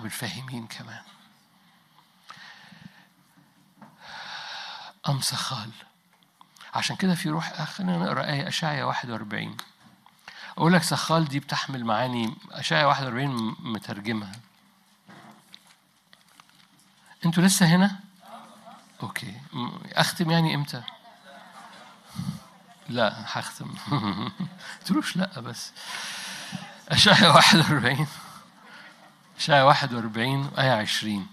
الشعب الفاهمين كمان أم سخال عشان كده في روح خلينا نقرا آية أشعيا 41 أقول لك سخال دي بتحمل معاني أشعيا 41 مترجمها أنتوا لسه هنا؟ أوكي أختم يعني إمتى؟ لا هختم تقولوش لا بس أشعيا 41 أشعيا 41 آية 20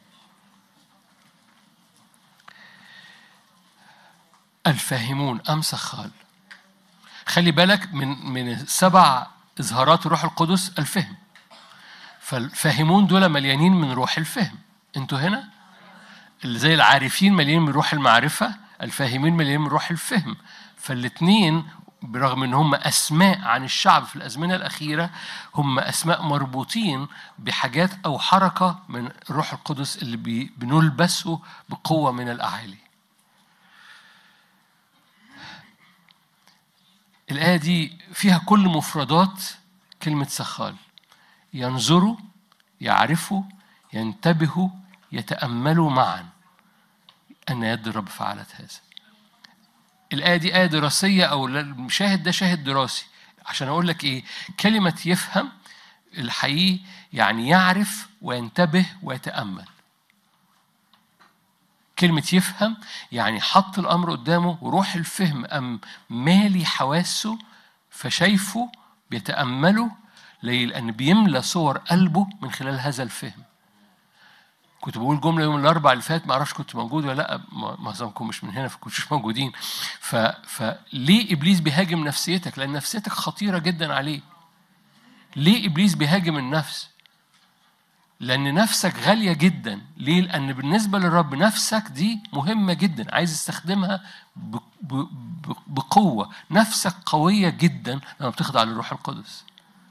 الفاهمون أم سخال خلي بالك من من سبع إظهارات الروح القدس الفهم فالفاهمون دول مليانين من روح الفهم انتوا هنا اللي زي العارفين مليانين من روح المعرفة الفاهمين مليانين من روح الفهم فالاثنين برغم ان هم اسماء عن الشعب في الازمنه الاخيره هم اسماء مربوطين بحاجات او حركه من الروح القدس اللي بي- بنلبسه بقوه من الاعالي الآية دي فيها كل مفردات كلمة سخال ينظروا يعرفوا ينتبهوا يتأملوا معا أن يد الرب فعلت هذا الآية دي آية دراسية أو المشاهد ده شاهد دراسي عشان أقول لك إيه كلمة يفهم الحقيقي يعني يعرف وينتبه ويتأمل كلمة يفهم يعني حط الأمر قدامه وروح الفهم أم مالي حواسه فشايفه بيتأمله ليه؟ لأن بيملى صور قلبه من خلال هذا الفهم كنت بقول جملة يوم الأربع اللي فات ما أعرفش كنت موجود ولا لأ ما- معظمكم مش من هنا فكنتوش موجودين ف... فليه إبليس بيهاجم نفسيتك؟ لأن نفسيتك خطيرة جدا عليه ليه إبليس بيهاجم النفس؟ لأن نفسك غالية جدا ليه؟ لأن بالنسبة للرب نفسك دي مهمة جدا عايز يستخدمها ب- ب- ب- بقوة نفسك قوية جدا لما بتخضع للروح القدس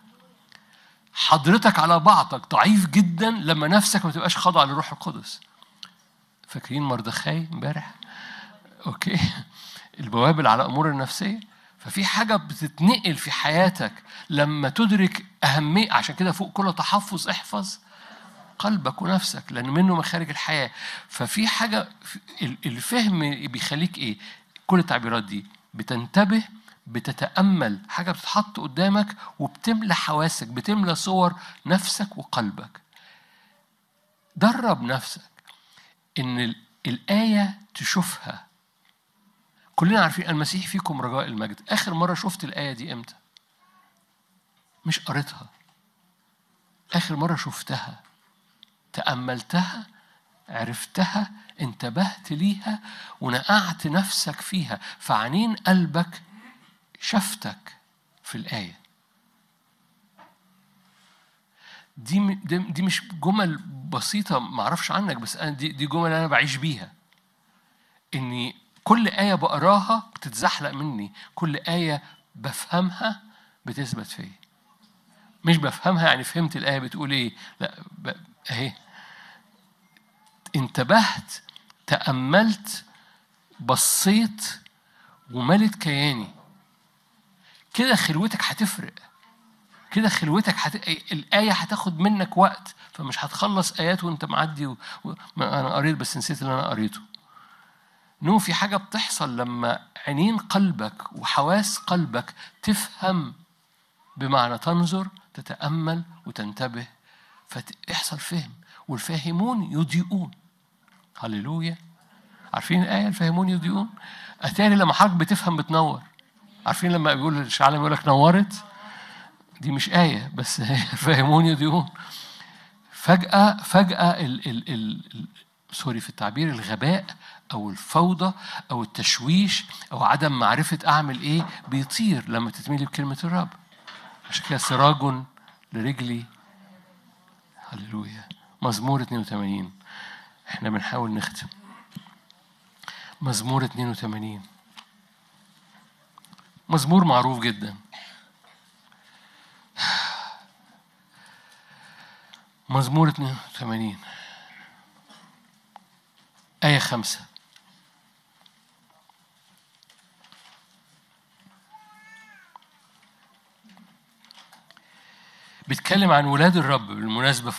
حضرتك على بعضك ضعيف جدا لما نفسك ما تبقاش خاضعة للروح القدس فاكرين مردخاي امبارح اوكي البوابل على امور النفسيه ففي حاجه بتتنقل في حياتك لما تدرك اهميه عشان كده فوق كل تحفظ احفظ قلبك ونفسك لان منه مخارج الحياه ففي حاجه ال- الفهم بيخليك ايه كل التعبيرات دي بتنتبه بتتامل حاجه بتتحط قدامك وبتملى حواسك بتملى صور نفسك وقلبك درب نفسك ان ال- الايه تشوفها كلنا عارفين المسيح فيكم رجاء المجد اخر مره شفت الايه دي امتى مش قريتها اخر مره شفتها تأملتها عرفتها انتبهت ليها ونقعت نفسك فيها فعنين قلبك شفتك في الآية دي م- دي دي مش جمل بسيطة معرفش عنك بس أنا دي دي جمل أنا بعيش بيها إني كل آية بقراها بتتزحلق مني كل آية بفهمها بتثبت فيا مش بفهمها يعني فهمت الآية بتقول إيه لا ب... أهي انتبهت تأملت بصيت وملت كياني كده خلوتك هتفرق كده خلوتك هت... الآية هتاخد منك وقت فمش هتخلص آيات وأنت معدي و... و... ما أنا قريت بس نسيت اللي أنا قريته نو في حاجة بتحصل لما عينين قلبك وحواس قلبك تفهم بمعنى تنظر تتأمل وتنتبه فيحصل فهم والفاهمون يضيئون هللويا عارفين الآية الفاهمون يضيئون أتاري لما حضرتك بتفهم بتنور عارفين لما بيقول الشعلم يقول لك نورت دي مش آية بس هي فاهمون يضيئون فجأة فجأة ال ال ال ال سوري في التعبير الغباء أو الفوضى أو التشويش أو عدم معرفة أعمل إيه بيطير لما تتميلي بكلمة الرب عشان كده سراج لرجلي هللويا مزمور 82 احنا بنحاول نختم مزمور 82 مزمور معروف جدا مزمور 82 آية خمسة بيتكلم عن ولاد الرب بالمناسبة